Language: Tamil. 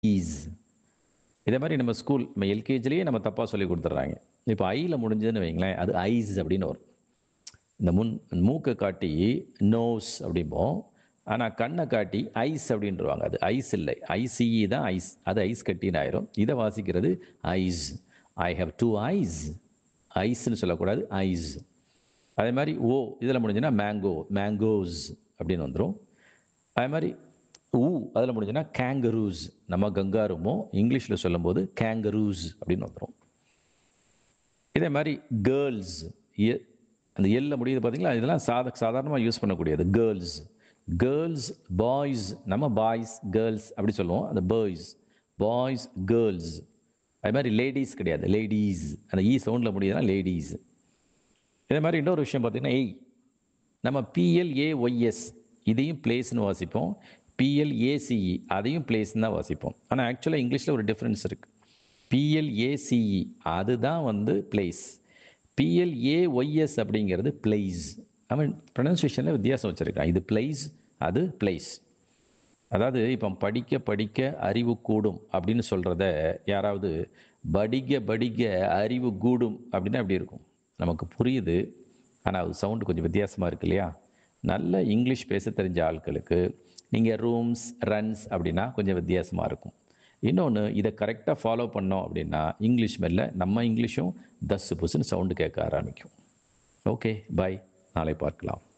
ஈஸ் இதே மாதிரி நம்ம ஸ்கூல் நம்ம எல்கேஜிலேயே நம்ம தப்பாக சொல்லி கொடுத்துட்றாங்க இப்போ ஐயில் முடிஞ்சதுன்னு வைங்களேன் அது ஐஸ் அப்படின்னு வரும் இந்த முன் மூக்கை காட்டி நோஸ் அப்படிம்போம் ஆனால் கண்ணை காட்டி ஐஸ் அப்படின்றவாங்க அது ஐஸ் இல்லை ஐசிஇ தான் ஐஸ் அது ஐஸ் கட்டின்னு ஆயிரும் இதை வாசிக்கிறது eyes I have two eyes ஐஸ்ன்னு சொல்லக்கூடாது ஐஸ் அதே மாதிரி ஓ இதில் முடிஞ்சுன்னா மேங்கோ மேங்கோஸ் அப்படின்னு வந்துடும் அதே மாதிரி ஊ அதில் முடிஞ்சுன்னா கேங்கரூஸ் நம்ம கங்காருமோ இங்கிலீஷில் சொல்லும்போது கேங்கரூஸ் அப்படின்னு வந்துடும் இதே மாதிரி கேர்ள்ஸ் அந்த எல்ல முடியுது பார்த்தீங்களா இதெல்லாம் சாத சாதாரணமாக யூஸ் பண்ணக்கூடியது கேர்ள்ஸ் கேர்ள்ஸ் பாய்ஸ் நம்ம பாய்ஸ் கேர்ள்ஸ் அப்படி சொல்லுவோம் அந்த பாய்ஸ் பாய்ஸ் கேர்ள்ஸ் அது மாதிரி லேடிஸ் கிடையாது லேடீஸ் அந்த இ சவுண்டில் முடியுதுன்னா லேடீஸ் இதே மாதிரி இன்னொரு விஷயம் பார்த்தீங்கன்னா ஏய் நம்ம பிஎல்ஏஒய்எஸ் இதையும் பிளேஸ்னு வாசிப்போம் பிஎல்ஏசிஇ அதையும் பிளேஸ்னு தான் வாசிப்போம் ஆனால் ஆக்சுவலாக இங்கிலீஷில் ஒரு டிஃப்ரென்ஸ் இருக்குது பிஎல்ஏசிஇ அதுதான் வந்து பிளேஸ் பிஎல்ஏஒய்எஸ் அப்படிங்கிறது பிளேஸ் அவன் ப்ரொனன்சியேஷனில் வித்தியாசம் வச்சுருக்கான் இது பிளேஸ் அது பிளேஸ் அதாவது இப்போ படிக்க படிக்க அறிவு கூடும் அப்படின்னு சொல்கிறத யாராவது படிக்க படிக்க அறிவு கூடும் அப்படின்னா அப்படி இருக்கும் நமக்கு புரியுது ஆனால் அது சவுண்டு கொஞ்சம் வித்தியாசமாக இருக்கு இல்லையா நல்ல இங்கிலீஷ் பேச தெரிஞ்ச ஆட்களுக்கு நீங்கள் ரூம்ஸ் ரன்ஸ் அப்படின்னா கொஞ்சம் வித்தியாசமாக இருக்கும் இன்னொன்று இதை கரெக்டாக ஃபாலோ பண்ணோம் அப்படின்னா இங்கிலீஷ் மேலே நம்ம இங்கிலீஷும் தஸ்ஸு புஸ்ஸுன்னு சவுண்டு கேட்க ஆரம்பிக்கும் ஓகே பாய் நாளை பார்க்கலாம்